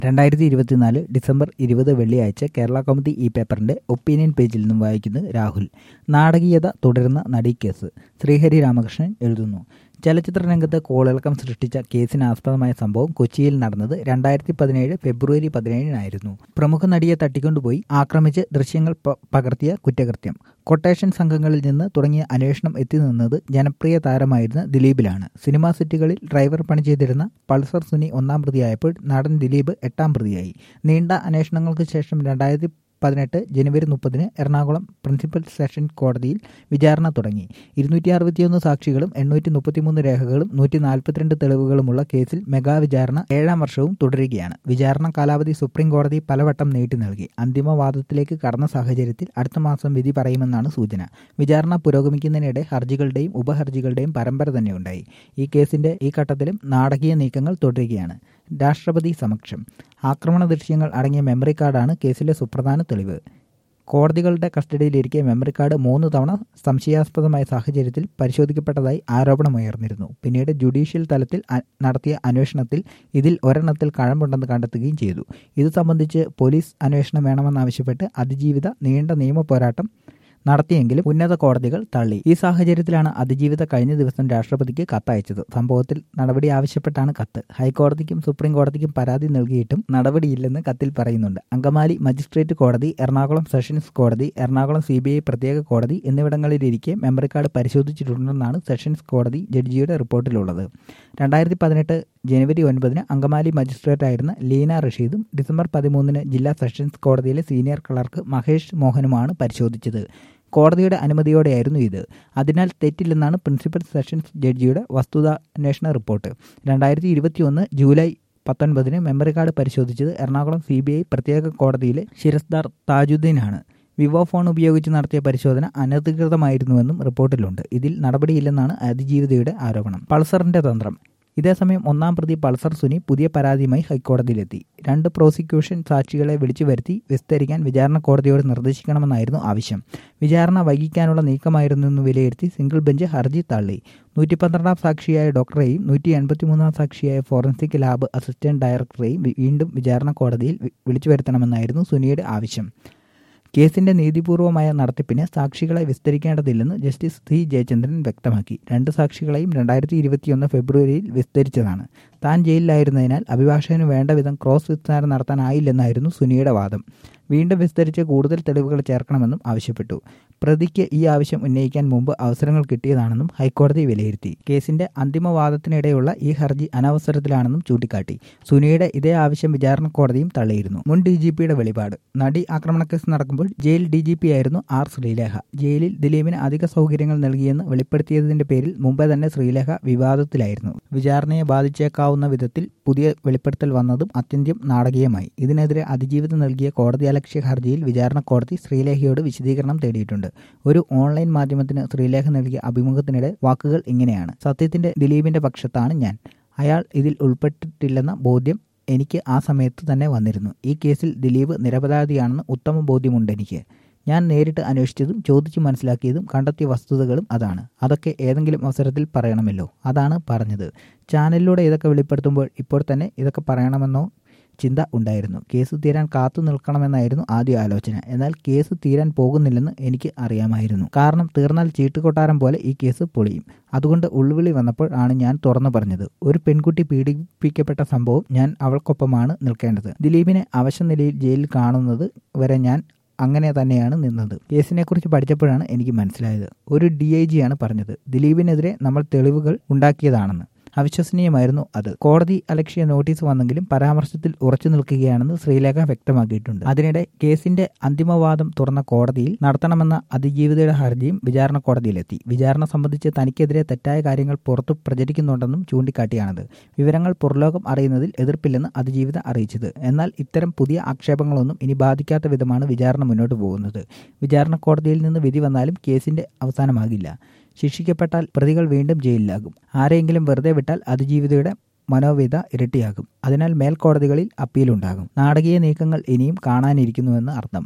രണ്ടായിരത്തി ഇരുപത്തിനാല് ഡിസംബർ ഇരുപത് വെള്ളിയാഴ്ച കേരള കൗമുദി ഈ പേപ്പറിന്റെ ഒപ്പീനിയൻ പേജിൽ നിന്നും വായിക്കുന്നത് രാഹുൽ നാടകീയത തുടരുന്ന നടി കേസ് ശ്രീഹരി രാമകൃഷ്ണൻ എഴുതുന്നു ചലച്ചിത്ര രംഗത്ത് കോളിളക്കം സൃഷ്ടിച്ച കേസിന് ആസ്പദമായ സംഭവം കൊച്ചിയിൽ നടന്നത് രണ്ടായിരത്തി പതിനേഴ് ഫെബ്രുവരി പതിനേഴിനായിരുന്നു പ്രമുഖ നടിയെ തട്ടിക്കൊണ്ടുപോയി ആക്രമിച്ച് ദൃശ്യങ്ങൾ പ- പകർത്തിയ കുറ്റകൃത്യം കൊട്ടേഷൻ സംഘങ്ങളിൽ നിന്ന് തുടങ്ങിയ അന്വേഷണം എത്തി നിന്നത് ജനപ്രിയ താരമായിരുന്ന ദിലീപിലാണ് സിനിമാ സെറ്റുകളിൽ ഡ്രൈവർ പണി ചെയ്തിരുന്ന പൾസർ സുനി ഒന്നാം പ്രതിയായപ്പോൾ നടൻ ദിലീപ് എട്ടാം പ്രതിയായി നീണ്ട അന്വേഷണങ്ങൾക്ക് ശേഷം രണ്ടായിരത്തി പതിനെട്ട് ജനുവരി മുപ്പതിന് എറണാകുളം പ്രിൻസിപ്പൽ സെഷൻ കോടതിയിൽ വിചാരണ തുടങ്ങി ഇരുന്നൂറ്റി അറുപത്തിയൊന്ന് സാക്ഷികളും എണ്ണൂറ്റി മുപ്പത്തിമൂന്ന് രേഖകളും നൂറ്റി നാൽപ്പത്തിരണ്ട് തെളിവുകളുമുള്ള കേസിൽ മെഗാ വിചാരണ ഏഴാം വർഷവും തുടരുകയാണ് വിചാരണ കാലാവധി സുപ്രീം കോടതി പലവട്ടം നീട്ടി നൽകി അന്തിമവാദത്തിലേക്ക് കടന്ന സാഹചര്യത്തിൽ അടുത്ത മാസം വിധി പറയുമെന്നാണ് സൂചന വിചാരണ പുരോഗമിക്കുന്നതിനിടെ ഹർജികളുടെയും ഉപഹർജികളുടെയും പരമ്പര തന്നെയുണ്ടായി ഈ കേസിന്റെ ഈ ഘട്ടത്തിലും നാടകീയ നീക്കങ്ങൾ തുടരുകയാണ് രാഷ്ട്രപതി സമക്ഷം ആക്രമണ ദൃശ്യങ്ങൾ അടങ്ങിയ മെമ്മറി കാർഡാണ് കേസിലെ സുപ്രധാന തെളിവ് കോടതികളുടെ കസ്റ്റഡിയിലിരിക്കെ മെമ്മറി കാർഡ് മൂന്ന് തവണ സംശയാസ്പദമായ സാഹചര്യത്തിൽ പരിശോധിക്കപ്പെട്ടതായി ആരോപണമുയർന്നിരുന്നു പിന്നീട് ജുഡീഷ്യൽ തലത്തിൽ അ- നടത്തിയ അന്വേഷണത്തിൽ ഇതിൽ ഒരെണ്ണത്തിൽ കഴമ്പുണ്ടെന്ന് കണ്ടെത്തുകയും ചെയ്തു ഇത് സംബന്ധിച്ച് പോലീസ് അന്വേഷണം വേണമെന്നാവശ്യപ്പെട്ട് അതിജീവിത നീണ്ട നിയമ പോരാട്ടം നടത്തിയെങ്കിലും ഉന്നത കോടതികൾ തള്ളി ഈ സാഹചര്യത്തിലാണ് അതിജീവിത കഴിഞ്ഞ ദിവസം രാഷ്ട്രപതിക്ക് കത്തയച്ചത് സംഭവത്തിൽ നടപടി ആവശ്യപ്പെട്ടാണ് കത്ത് ഹൈക്കോടതിക്കും സുപ്രീം കോടതിക്കും പരാതി നൽകിയിട്ടും നടപടിയില്ലെന്ന് കത്തിൽ പറയുന്നുണ്ട് അങ്കമാലി മജിസ്ട്രേറ്റ് കോടതി എറണാകുളം സെഷൻസ് കോടതി എറണാകുളം സി പ്രത്യേക കോടതി എന്നിവിടങ്ങളിലിരിക്കെ മെമ്മറി കാർഡ് പരിശോധിച്ചിട്ടുണ്ടെന്നാണ് സെഷൻസ് കോടതി ജഡ്ജിയുടെ റിപ്പോർട്ടിലുള്ളത് രണ്ടായിരത്തി പതിനെട്ട് ജനുവരി ഒൻപതിന് അങ്കമാലി മജിസ്ട്രേറ്റായിരുന്ന ലീന റഷീദും ഡിസംബർ പതിമൂന്നിന് ജില്ലാ സെഷൻസ് കോടതിയിലെ സീനിയർ ക്ലർക്ക് മഹേഷ് മോഹനുമാണ് പരിശോധിച്ചത് കോടതിയുടെ അനുമതിയോടെയായിരുന്നു ഇത് അതിനാൽ തെറ്റില്ലെന്നാണ് പ്രിൻസിപ്പൽ സെഷൻസ് ജഡ്ജിയുടെ വസ്തുതാന്വേഷണ റിപ്പോർട്ട് രണ്ടായിരത്തി ഇരുപത്തിയൊന്ന് ജൂലൈ പത്തൊൻപതിന് മെമ്മറി കാർഡ് പരിശോധിച്ചത് എറണാകുളം സി പ്രത്യേക കോടതിയിലെ ശിരസ്ദാർ താജുദ്ദീനാണ് വിവോ ഫോൺ ഉപയോഗിച്ച് നടത്തിയ പരിശോധന അനധികൃതമായിരുന്നുവെന്നും റിപ്പോർട്ടിലുണ്ട് ഇതിൽ നടപടിയില്ലെന്നാണ് അതിജീവിതയുടെ ആരോപണം പൾസറിന്റെ തന്ത്രം ഇതേസമയം ഒന്നാം പ്രതി പൾസർ സുനി പുതിയ പരാതിയുമായി ഹൈക്കോടതിയിലെത്തി രണ്ട് പ്രോസിക്യൂഷൻ സാക്ഷികളെ വിളിച്ചു വരുത്തി വിസ്തരിക്കാൻ വിചാരണ കോടതിയോട് നിർദ്ദേശിക്കണമെന്നായിരുന്നു ആവശ്യം വിചാരണ വൈകിക്കാനുള്ള നീക്കമായിരുന്നെന്ന് വിലയിരുത്തി സിംഗിൾ ബെഞ്ച് ഹർജി തള്ളി നൂറ്റി പന്ത്രണ്ടാം സാക്ഷിയായ ഡോക്ടറെയും നൂറ്റി എൺപത്തിമൂന്നാം സാക്ഷിയായ ഫോറൻസിക് ലാബ് അസിസ്റ്റന്റ് ഡയറക്ടറെയും വി- വീണ്ടും വിചാരണ കോടതിയിൽ വി- വിളിച്ചു വരുത്തണമെന്നായിരുന്നു സുനിയുടെ ആവശ്യം കേസിന്റെ നീതിപൂർവമായ നടത്തിപ്പിന് സാക്ഷികളെ വിസ്തരിക്കേണ്ടതില്ലെന്ന് ജസ്റ്റിസ് സി ജയചന്ദ്രൻ വ്യക്തമാക്കി രണ്ട് സാക്ഷികളെയും രണ്ടായിരത്തി ഇരുപത്തിയൊന്ന് ഫെബ്രുവരിയിൽ വിസ്തരിച്ചതാണ് താൻ ജയിലിലായിരുന്നതിനാൽ അഭിഭാഷകന് വേണ്ട വിധം ക്രോസ് വിസ്താരം നടത്താനായില്ലെന്നായിരുന്നു സുനിയുടെ വാദം വീണ്ടും വിസ്തരിച്ച് കൂടുതൽ തെളിവുകൾ ചേർക്കണമെന്നും ആവശ്യപ്പെട്ടു പ്രതിക്ക് ഈ ആവശ്യം ഉന്നയിക്കാൻ മുമ്പ് അവസരങ്ങൾ കിട്ടിയതാണെന്നും ഹൈക്കോടതി വിലയിരുത്തി കേസിന്റെ അന്തിമവാദത്തിനിടെയുള്ള ഈ ഹർജി അനവസരത്തിലാണെന്നും ചൂണ്ടിക്കാട്ടി സുനിയുടെ ഇതേ ആവശ്യം വിചാരണ കോടതിയും തള്ളിയിരുന്നു മുൻ ഡി ജി പിയുടെ വെളിപാട് നടി ആക്രമണക്കേസ് നടക്കുമ്പോൾ ജയിൽ ഡി ജി പി ആയിരുന്നു ആർ ശ്രീലേഖ ജയിലിൽ ദിലീപിന് അധിക സൗകര്യങ്ങൾ നൽകിയെന്ന് വെളിപ്പെടുത്തിയതിന്റെ പേരിൽ മുമ്പേ തന്നെ ശ്രീലേഖ വിവാദത്തിലായിരുന്നു വിചാരണയെ ബാധിച്ചേക്കാവുന്ന വിധത്തിൽ പുതിയ വെളിപ്പെടുത്തൽ വന്നതും അത്യന്തം നാടകീയമായി ഇതിനെതിരെ അതിജീവിതം നൽകിയ കോടതി അലക്ഷ്യ ഹർജിയിൽ വിചാരണ കോടതി ശ്രീലേഖയോട് വിശദീകരണം തേടിയിട്ടുണ്ട് ഒരു ഓൺലൈൻ മാധ്യമത്തിന് ശ്രീലേഖ നൽകിയ അഭിമുഖത്തിനിടെ വാക്കുകൾ ഇങ്ങനെയാണ് സത്യത്തിന്റെ ദിലീപിന്റെ പക്ഷത്താണ് ഞാൻ അയാൾ ഇതിൽ ഉൾപ്പെട്ടിട്ടില്ലെന്ന ബോധ്യം എനിക്ക് ആ സമയത്ത് തന്നെ വന്നിരുന്നു ഈ കേസിൽ ദിലീപ് നിരപരാധിയാണെന്ന് ഉത്തമ ബോധ്യമുണ്ട് എനിക്ക് ഞാൻ നേരിട്ട് അന്വേഷിച്ചതും ചോദിച്ചു മനസ്സിലാക്കിയതും കണ്ടെത്തിയ വസ്തുതകളും അതാണ് അതൊക്കെ ഏതെങ്കിലും അവസരത്തിൽ പറയണമല്ലോ അതാണ് പറഞ്ഞത് ചാനലിലൂടെ ഇതൊക്കെ വെളിപ്പെടുത്തുമ്പോൾ ഇപ്പോൾ തന്നെ ഇതൊക്കെ പറയണമെന്നോ ചിന്ത ഉണ്ടായിരുന്നു കേസ് തീരാൻ കാത്തു നിൽക്കണമെന്നായിരുന്നു ആദ്യ ആലോചന എന്നാൽ കേസ് തീരാൻ പോകുന്നില്ലെന്ന് എനിക്ക് അറിയാമായിരുന്നു കാരണം തീർന്നാൽ ചീട്ടുകൊട്ടാരം പോലെ ഈ കേസ് പൊളിയും അതുകൊണ്ട് ഉൾവിളി വന്നപ്പോൾ ആണ് ഞാൻ തുറന്നു പറഞ്ഞത് ഒരു പെൺകുട്ടി പീഡിപ്പിക്കപ്പെട്ട സംഭവം ഞാൻ അവൾക്കൊപ്പമാണ് നിൽക്കേണ്ടത് ദിലീപിനെ അവശനിലയിൽ ജയിലിൽ കാണുന്നത് വരെ ഞാൻ അങ്ങനെ തന്നെയാണ് നിന്നത് കേസിനെക്കുറിച്ച് പഠിച്ചപ്പോഴാണ് എനിക്ക് മനസ്സിലായത് ഒരു ഡി ഐ ജിയാണ് പറഞ്ഞത് ദിലീപിനെതിരെ നമ്മൾ തെളിവുകൾ ഉണ്ടാക്കിയതാണെന്ന് അവിശ്വസനീയമായിരുന്നു അത് കോടതി അലക്ഷ്യ നോട്ടീസ് വന്നെങ്കിലും പരാമർശത്തിൽ ഉറച്ചു നിൽക്കുകയാണെന്ന് ശ്രീലേഖ വ്യക്തമാക്കിയിട്ടുണ്ട് അതിനിടെ കേസിന്റെ അന്തിമവാദം തുറന്ന കോടതിയിൽ നടത്തണമെന്ന അതിജീവിതയുടെ ഹർജിയും വിചാരണ കോടതിയിലെത്തി വിചാരണ സംബന്ധിച്ച് തനിക്കെതിരെ തെറ്റായ കാര്യങ്ങൾ പുറത്തു പ്രചരിക്കുന്നുണ്ടെന്നും ചൂണ്ടിക്കാട്ടിയാണത് വിവരങ്ങൾ പുറലോകം അറിയുന്നതിൽ എതിർപ്പില്ലെന്ന് അതിജീവിത അറിയിച്ചത് എന്നാൽ ഇത്തരം പുതിയ ആക്ഷേപങ്ങളൊന്നും ഇനി ബാധിക്കാത്ത വിധമാണ് വിചാരണ മുന്നോട്ട് പോകുന്നത് വിചാരണ കോടതിയിൽ നിന്ന് വിധി വന്നാലും കേസിന്റെ അവസാനമാകില്ല ശിക്ഷിക്കപ്പെട്ടാൽ പ്രതികൾ വീണ്ടും ജയിലിലാകും ആരെയെങ്കിലും വെറുതെ വിട്ടാൽ അതിജീവിതയുടെ മനോവേദ ഇരട്ടിയാകും അതിനാൽ മേൽക്കോടതികളിൽ അപ്പീലുണ്ടാകും നാടകീയ നീക്കങ്ങൾ ഇനിയും കാണാനിരിക്കുന്നുവെന്ന് അർത്ഥം